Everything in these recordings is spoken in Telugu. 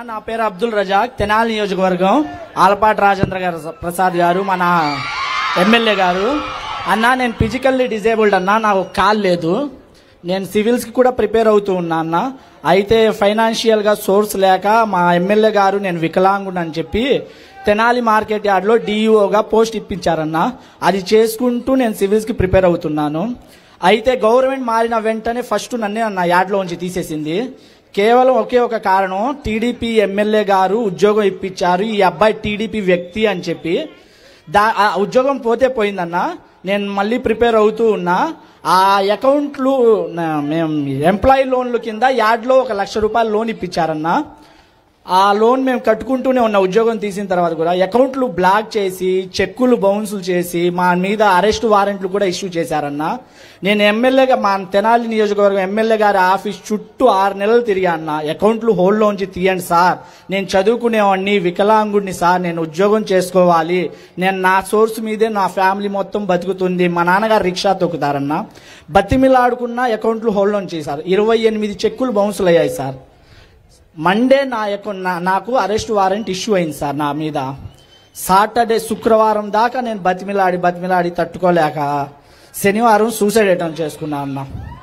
నా పేరు అబ్దుల్ రజాక్ తెనాలి నియోజకవర్గం ఆలపాటి రాజేంద్ర గారు ప్రసాద్ గారు మన ఎమ్మెల్యే గారు అన్నా నేను ఫిజికల్లీ డిజేబుల్డ్ అన్నా నాకు కాల్ లేదు నేను సివిల్స్ కి కూడా ప్రిపేర్ అవుతూ ఉన్నా అన్న అయితే ఫైనాన్షియల్ గా సోర్స్ లేక మా ఎమ్మెల్యే గారు నేను వికలాంగుడు అని చెప్పి తెనాలి మార్కెట్ యార్డ్ లో డిఈఓగా పోస్ట్ ఇప్పించారన్న అది చేసుకుంటూ నేను సివిల్స్ కి ప్రిపేర్ అవుతున్నాను అయితే గవర్నమెంట్ మారిన వెంటనే ఫస్ట్ నన్నే అన్న యార్డ్లో ఉంచి తీసేసింది కేవలం ఒకే ఒక కారణం టీడీపీ ఎమ్మెల్యే గారు ఉద్యోగం ఇప్పించారు ఈ అబ్బాయి టీడీపీ వ్యక్తి అని చెప్పి దా ఆ ఉద్యోగం పోతే పోయిందన్న నేను మళ్ళీ ప్రిపేర్ అవుతూ ఉన్నా ఆ అకౌంట్లు నా- మేము ఎంప్లాయీ లోన్ల కింద యార్డ్లో ఒక లక్ష రూపాయలు లోన్ ఇప్పించారన్న ఆ లోన్ మేము కట్టుకుంటూనే ఉన్న ఉద్యోగం తీసిన తర్వాత కూడా అకౌంట్లు బ్లాక్ చేసి చెక్కులు బౌన్సులు చేసి మా మీద అరెస్ట్ వారెంట్లు కూడా ఇష్యూ చేశారన్న నేను ఎమ్మెల్యేగా మా తెనాలి నియోజకవర్గం ఎమ్మెల్యే గారి ఆఫీస్ చుట్టూ ఆరు నెలలు తిరిగా అన్న అకౌంట్లు హోల్డ్లోంచి తీయండి సార్ నేను చదువుకునేవాడిని వికలాంగుడిని సార్ నేను ఉద్యోగం చేసుకోవాలి నేను నా సోర్స్ మీదే నా ఫ్యామిలీ మొత్తం బతుకుతుంది మా నాన్నగారు రిక్షా తొక్కుతారన్న బతిమిలాడుకున్న అకౌంట్లు హోల్డ్లోంచి చేశారు ఇరవై ఎనిమిది చెక్కులు బౌన్సులు అయ్యాయి సార్ మండే నా యొక్క నా- నాకు అరెస్ట్ వారెంట్ ఇష్యూ అయింది సార్ నా మీద సాటర్డే శుక్రవారం దాకా నేను బతిమిలాడి బతిమిలాడి తట్టుకోలేక శనివారం సూసైడ్ అటెంప్ట్ చేసుకున్నా అన్న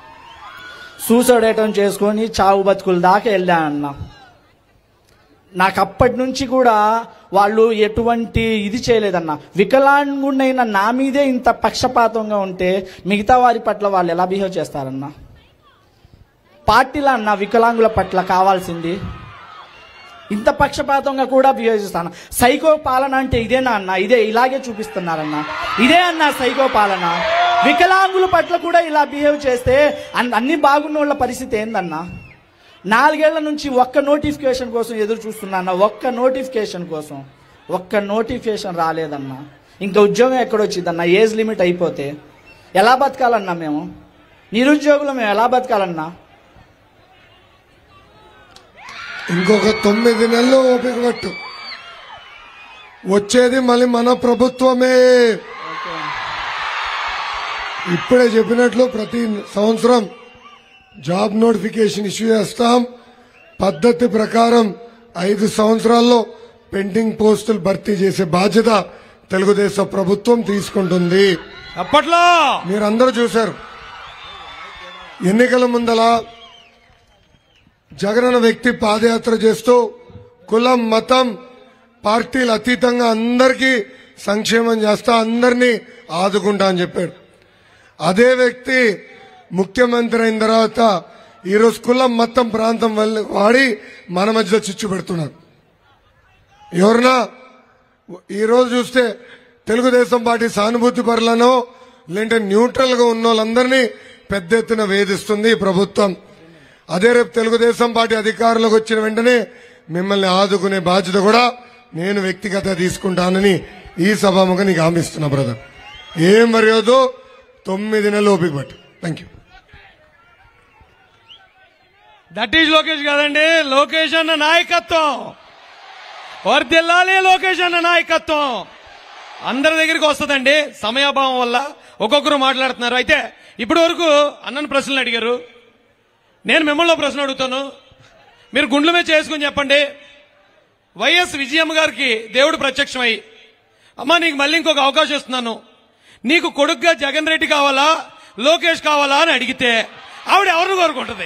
సూసైడ్ అటెంప్ట్ చేసుకొని చావు బతుకుల దాకా వెళ్ళా అన్న నాకు అప్పటి నుంచి కూడా వాళ్ళు ఎటువంటి ఇది చేయలేదన్న వికలాంగుడైన నా మీదే ఇంత పక్షపాతంగా ఉంటే మిగతా వారి పట్ల వాళ్ళు ఎలా బిహేవ్ చేస్తారన్నా పార్టీలో అన్న వికలాంగుల పట్ల కావాల్సింది ఇంత పక్షపాతంగా కూడా బిహేవ్ చేస్తాను సైకో పాలన అంటే ఇదేనా అన్న ఇదే ఇలాగే చూపిస్తున్నారన్న ఇదే అన్న సైకో పాలన వికలాంగుల పట్ల కూడా ఇలా బిహేవ్ చేస్తే అన్- అన్ని బాగున్న వాళ్ళ పరిస్థితి ఏందన్నా నాలుగేళ్ల నుంచి ఒక్క నోటిఫికేషన్ కోసం ఎదురు చూస్తున్నా ఒక్క నోటిఫికేషన్ కోసం ఒక్క నోటిఫికేషన్ రాలేదన్నా ఇంకా ఉద్యోగం ఎక్కడొచ్చిందన్న ఏజ్ లిమిట్ అయిపోతే ఎలా బతకాలన్నా మేము నిరుద్యోగులు మేము ఎలా బతకాలన్నా ఇంకొక తొమ్మిది నెలలు ఓపిక పట్టు వచ్చేది మళ్ళీ మన ప్రభుత్వమే ఇప్పుడే చెప్పినట్లు ప్రతి సంవత్సరం జాబ్ నోటిఫికేషన్ ఇష్యూ చేస్తాం పద్ధతి ప్రకారం ఐదు సంవత్సరాల్లో పెండింగ్ పోస్టులు భర్తీ చేసే బాధ్యత తెలుగుదేశం ప్రభుత్వం తీసుకుంటుంది అప్పట్లో మీరందరూ చూశారు ఎన్నికల ముందల జగనన్న వ్యక్తి పాదయాత్ర చేస్తూ కులం మతం పార్టీలు అతీతంగా అందరికీ సంక్షేమం చేస్తా అందరినీ ఆదుకుంటా అని చెప్పాడు అదే వ్యక్తి ముఖ్యమంత్రి అయిన తర్వాత ఈరోజు కులం మతం ప్రాంతం వల్ల వాడి మన మధ్యలో చిచ్చు పెడుతున్నారు ఎవరన్నా ఈరోజు చూస్తే తెలుగుదేశం పార్టీ సానుభూతి పరులను లేదంటే న్యూట్రల్ గా ఉన్న వాళ్ళందరినీ పెద్ద ఎత్తున వేధిస్తుంది ఈ ప్రభుత్వం అదే రేపు తెలుగుదేశం పార్టీ అధికారంలోకి వచ్చిన వెంటనే మిమ్మల్ని ఆదుకునే బాధ్యత కూడా నేను వ్యక్తిగత తీసుకుంటానని ఈ సభాముఖం నీకు హామీస్తున్నా బ్రదర్ ఏం మర్యాదో తొమ్మిది నెలలు ఓపిక పట్టు thank you that is Lokesh కాదండి లోకేష్ అన్న నాయకత్వం వర్దిల్లాలి లోకేష్ అన్న నాయకత్వం అందరి దగ్గరికి వస్తుందండి సమయాభావం వల్ల ఒక్కొక్కరు మాట్లాడుతున్నారు అయితే ఇప్పటి వరకు అన్నను ప్రశ్నలు అడిగారు నేను మిమ్మల్ని ఒక ప్రశ్న అడుగుతాను మీరు గుండ్ల మీద చేసుకుని చెప్పండి వైఎస్ విజయమ్మ గారికి దేవుడు ప్రత్యక్షమై అమ్మా నీకు మళ్ళీ ఇంకొక అవకాశం ఇస్తున్నాను నీకు కొడుకుగా జగన్ రెడ్డి కావాలా లోకేష్ కావాలా అని అడిగితే ఆవిడ ఎవరిని కోరుకుంటుంది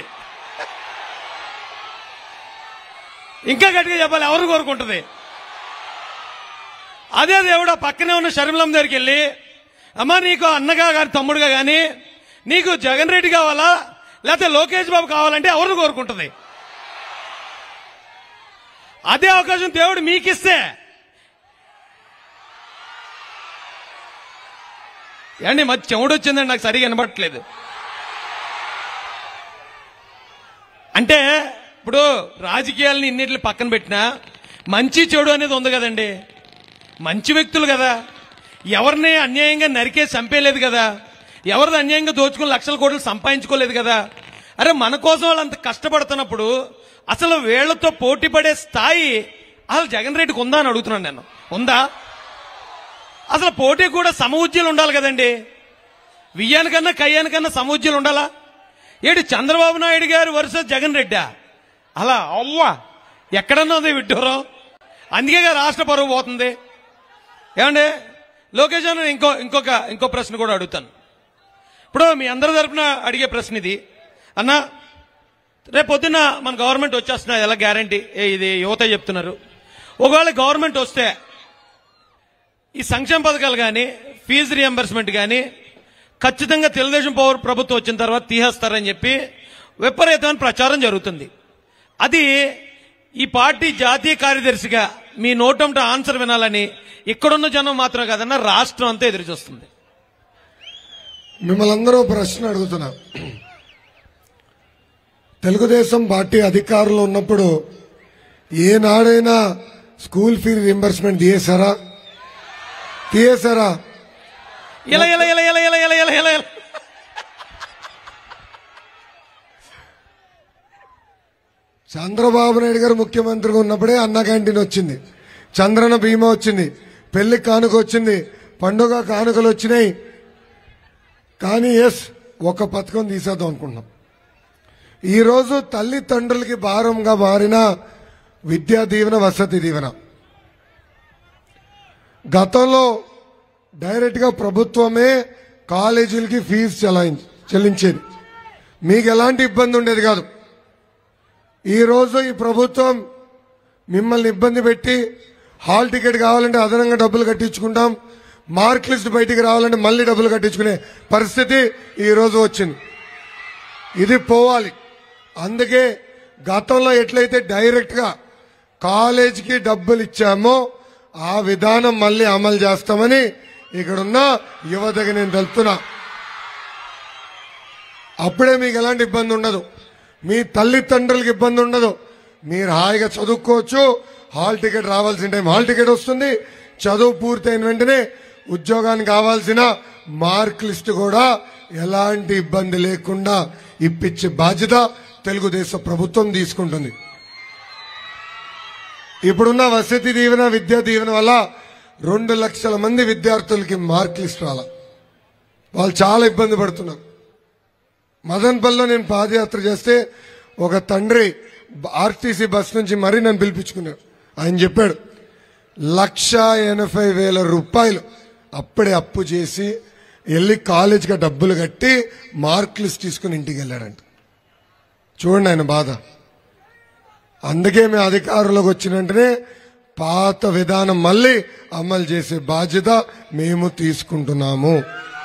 ఇంకా గట్టిగా చెప్పాలి ఎవరు కోరుకుంటుంది అదే దేవుడు ఆ పక్కనే ఉన్న షర్మిలం దగ్గరికి వెళ్ళి అమ్మా నీకు అన్నగా కానీ తమ్ముడుగా కానీ నీకు జగన్ రెడ్డి కావాలా లేకపోతే లోకేష్ బాబు కావాలంటే ఎవరు కోరుకుంటుంది అదే అవకాశం దేవుడు మీకిస్తే ఏమండి మరి చెవుడు వచ్చిందండి నాకు సరిగా వినబట్టలేదు అంటే ఇప్పుడు రాజకీయాలని ఇన్నిటిని పక్కన పెట్టినా మంచి చెడు అనేది ఉంది కదండి మంచి వ్యక్తులు కదా ఎవరిని అన్యాయంగా నరికే చంపేయలేదు కదా ఎవరిది అన్యాయంగా దోచుకుని లక్షల కోట్లు సంపాదించుకోలేదు కదా అరే మన కోసం వాళ్ళు అంత కష్టపడుతున్నప్పుడు అసలు వీళ్లతో పోటీ పడే స్థాయి అసలు జగన్ రెడ్డికి ఉందా అని అడుగుతున్నాను నేను ఉందా అసలు పోటీ కూడా సమవుజ్యులు ఉండాలి కదండి వియ్యానికన్నా కయ్యానికన్నా సమవుజ్యులు ఉండాలా ఏడు చంద్రబాబు నాయుడు గారు వర్సెస్ జగన్ రెడ్డా అలా అవ్వా ఎక్కడన్నా ఉంది విడ్డూరం అందుకే కదా రాష్ట్ర పరువు పోతుంది ఏమండి లోకేష్ అన్న ఇంకో ఇంకొక ఇంకో ప్రశ్న కూడా అడుగుతాను ఇప్పుడు మీ అందరి తరపున అడిగే ప్రశ్న ఇది అన్న రేపు పొద్దున్న మన గవర్నమెంట్ వచ్చేస్తున్నా ఎలా గ్యారంటీ ఇది యువత చెప్తున్నారు ఒకవేళ గవర్నమెంట్ వస్తే ఈ సంక్షేమ పథకాలు కానీ ఫీజు రియంబర్స్మెంట్ కానీ ఖచ్చితంగా తెలుగుదేశం పౌర ప్రభుత్వం వచ్చిన తర్వాత తీసేస్తారని చెప్పి విపరీతమైన ప్రచారం జరుగుతుంది అది ఈ పార్టీ జాతీయ కార్యదర్శిగా మీ నోటంట ఆన్సర్ వినాలని ఇక్కడున్న జనం మాత్రం కాదన్న రాష్ట్రం అంతా ఎదురు చూస్తుంది మిమ్మల్ని అందరూ ప్రశ్న అడుగుతున్నా తెలుగుదేశం పార్టీ అధికారంలో ఉన్నప్పుడు ఏనాడైనా స్కూల్ ఫీ రింబర్స్మెంట్ తీయేశారా తీయేశారా ఇలా ఇలా ఇలా ఇలా ఇలా ఇలా ఇలా ఇలా ఇలా చంద్రబాబు నాయుడు గారు ముఖ్యమంత్రిగా ఉన్నప్పుడే అన్న క్యాంటీన్ వచ్చింది చంద్రన బీమా వచ్చింది పెళ్లి కానుక వచ్చింది పండుగ కానుకలు వచ్చినాయి కానీ ఎస్ ఒక పథకం తీసేద్దాం అనుకుంటున్నాం ఈరోజు తల్లిదండ్రులకి భారంగా మారిన విద్యా దీవెన వసతి దీవెన గతంలో డైరెక్ట్గా ప్రభుత్వమే కాలేజీలకి ఫీజు చెలాయి చెల్లించేది మీకు ఎలాంటి ఇబ్బంది ఉండేది కాదు ఈ రోజు ఈ ప్రభుత్వం మిమ్మల్ని ఇబ్బంది పెట్టి హాల్ టికెట్ కావాలంటే అదనంగా డబ్బులు కట్టించుకుంటాం మార్క్ లిస్ట్ బయటికి రావాలంటే మళ్ళీ డబ్బులు కట్టించుకునే పరిస్థితి ఈ రోజు వచ్చింది ఇది పోవాలి అందుకే గతంలో ఎట్లయితే డైరెక్ట్ గా కాలేజీకి డబ్బులు ఇచ్చామో ఆ విధానం మళ్ళీ అమలు చేస్తామని ఇక్కడున్న యువతకి నేను తెలుపుతున్నా అప్పుడే మీకు ఎలాంటి ఇబ్బంది ఉండదు మీ తల్లిదండ్రులకు ఇబ్బంది ఉండదు మీరు హాయిగా చదువుకోవచ్చు హాల్ టికెట్ రావాల్సిన టైం హాల్ టికెట్ వస్తుంది చదువు పూర్తయిన వెంటనే ఉద్యోగానికి కావాల్సిన మార్క్ లిస్ట్ కూడా ఎలాంటి ఇబ్బంది లేకుండా ఇప్పించే బాధ్యత తెలుగుదేశం ప్రభుత్వం తీసుకుంటుంది ఇప్పుడున్న వసతి దీవెన విద్యా దీవెన వల్ల రెండు లక్షల మంది విద్యార్థులకి మార్క్ లిస్ట్ రాల వాళ్ళు చాలా ఇబ్బంది పడుతున్నారు మదన్పల్లిలో నేను పాదయాత్ర చేస్తే ఒక తండ్రి ఆర్టీసీ బస్ నుంచి మరీ నన్ను పిలిపించుకున్నాడు ఆయన చెప్పాడు లక్ష ఎనభై వేల రూపాయలు అప్పుడే అప్పు చేసి వెళ్ళి కాలేజీకి డబ్బులు కట్టి మార్క్ లిస్ట్ తీసుకుని ఇంటికి వెళ్ళాడంట చూడండి ఆయన బాధ అందుకే మేము అధికారంలోకి వచ్చిన వెంటనే పాత విధానం మళ్ళీ అమలు చేసే బాధ్యత మేము తీసుకుంటున్నాము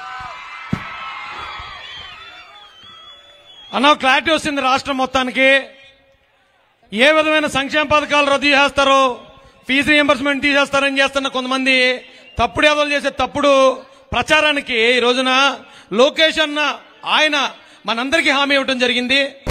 అన్న క్లారిటీ వస్తుంది రాష్ట్రం మొత్తానికి ఏ విధమైన సంక్షేమ పథకాలు రద్దు చేస్తారో ఫీజు రియంబర్స్మెంట్ తీసేస్తారని చేస్తున్న కొంతమంది తప్పుడు ఏదోలు చేసే తప్పుడు ప్రచారానికి ఈ రోజున లోకేష్ అన్న ఆయన మనందరికీ హామీ ఇవ్వడం జరిగింది